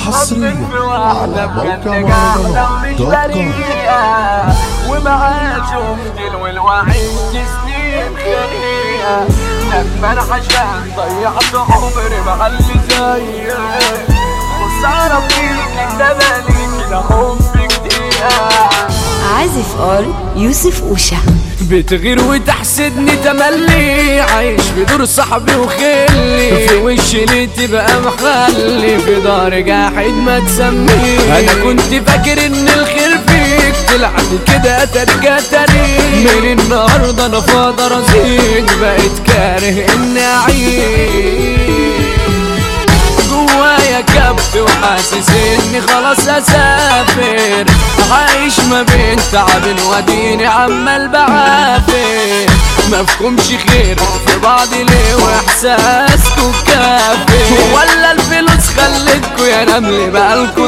حصريا على موقع مهرجانات دوت كوم ومعاه شفت والوعيد سنين خيرية ندمان عشان ضيعت عمري مع اللي زيك خسارة فيك انما ليك كده حبك دقيقة عازف ار يوسف اوشا بتغير وتحسدني تملي عايش بدور صاحبي وخلي في وشي ليه تبقى محلي في دار جاحد ما تسميه انا كنت فاكر ان الخير فيك طلعت كده ترجع تاريخ من النهارده انا فاضي رزيق بقيت كاره اني اعيش جوايا كبت وحاسس اني خلاص اسافر عايش ما بين تعب واديني عمال بعافر مفهومش خير في بعضي ليه واحساسكوا كافر ولا الفلوس خلتكوا يا نمل بقالكوا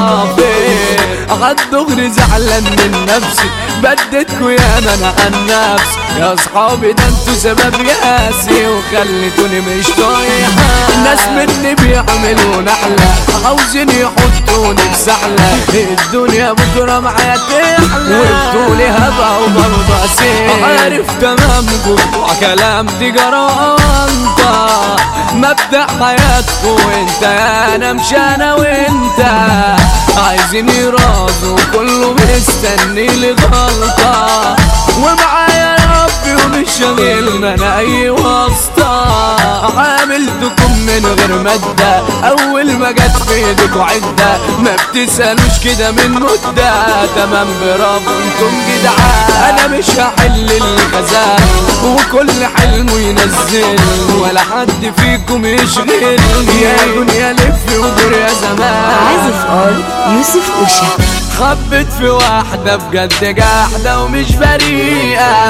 ضوافر عالدغري زعلان من نفسي بدتكوا يا انا عن نفسي يا اصحابي ده انتوا سبب ياسي وخليتوني مش طايق الناس مني بيعملوا نحلة عاوزين يحطوني في سحلة الدنيا بكرة معايا تحلى وبطولي هبقى وبرضه اسير عارف تمام جوع كلام تجارة انت مبدأ حياتكوا انت يا انا مش انا وانت عايزين يرازوا كله مستني لي غلطة ومعايا ربي ومش شاغلنا انا اي واسطة عاملتكم من غير مادة اول ما جت في ايدكوا عدة ما بتسألوش كده من مدة تمام برافو انتم جدعان انا مش هحل اللي خزان وكل حلمه ينزل ولا حد فيكم يشغلني يا دنيا لف ودور يا زمان عازف ار يوسف اوشا خبت في واحدة بجد قاعدة ومش بريئة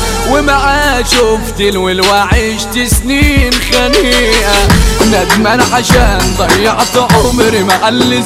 ومعاه شفت الول وعشت سنين خنيقة ندمان عشان ضيعت عمري مع اللي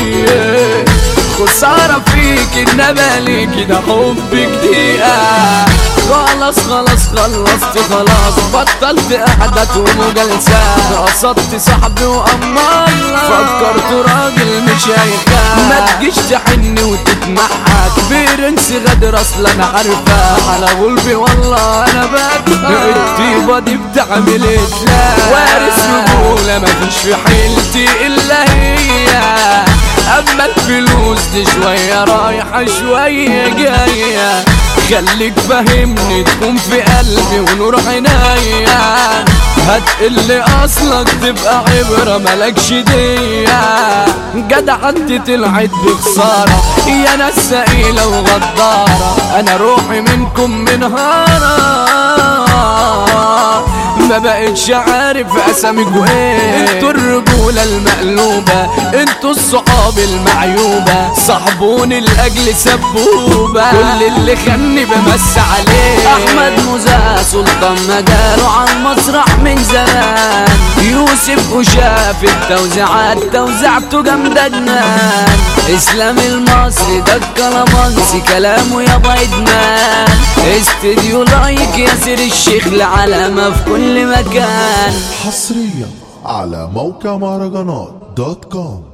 زيك خسارة فيك انما ليه كده حبك دقيقة خلاص خلاص خلصت خلاص بطلت قعدة ومجالسات قصدت صاحبي وأمال فكرت راجل مش هيخاف ما تجيش تحني وتتمحك برنس غدر اصلا انا عارفة على قلبي والله انا بكفى الطيبة دي بتعمل اتلاف وارث رجولة مفيش في حيلتي الا هي اما الفلوس دي شوية رايحة شوية جاية خليك فاهمني تكون في قلبي ونور عينيا هتقل اصلك تبقى عبرة ملكش دية جدع انت طلعت بخسارة يا ناس سئيلة وغدارة انا روحي منكم منهارة ما بقتش عارف اساميكوا ايه انتوا الرجولة المقلوبة انتوا الصحاب المعيوبة صاحبوني لاجل سبوبة كل اللي خاني بمس عليه احمد موزة سلطان مجاله على المسرح من زمان يوسف وشاف التوزيعات توزيعته جامدة جنان اسلام المصري ده الكلامانسي كلامه يا ادمان استديو لايك ياسر الشيخ العلامة في كل مكان حصريا على موقع مهرجانات دوت كوم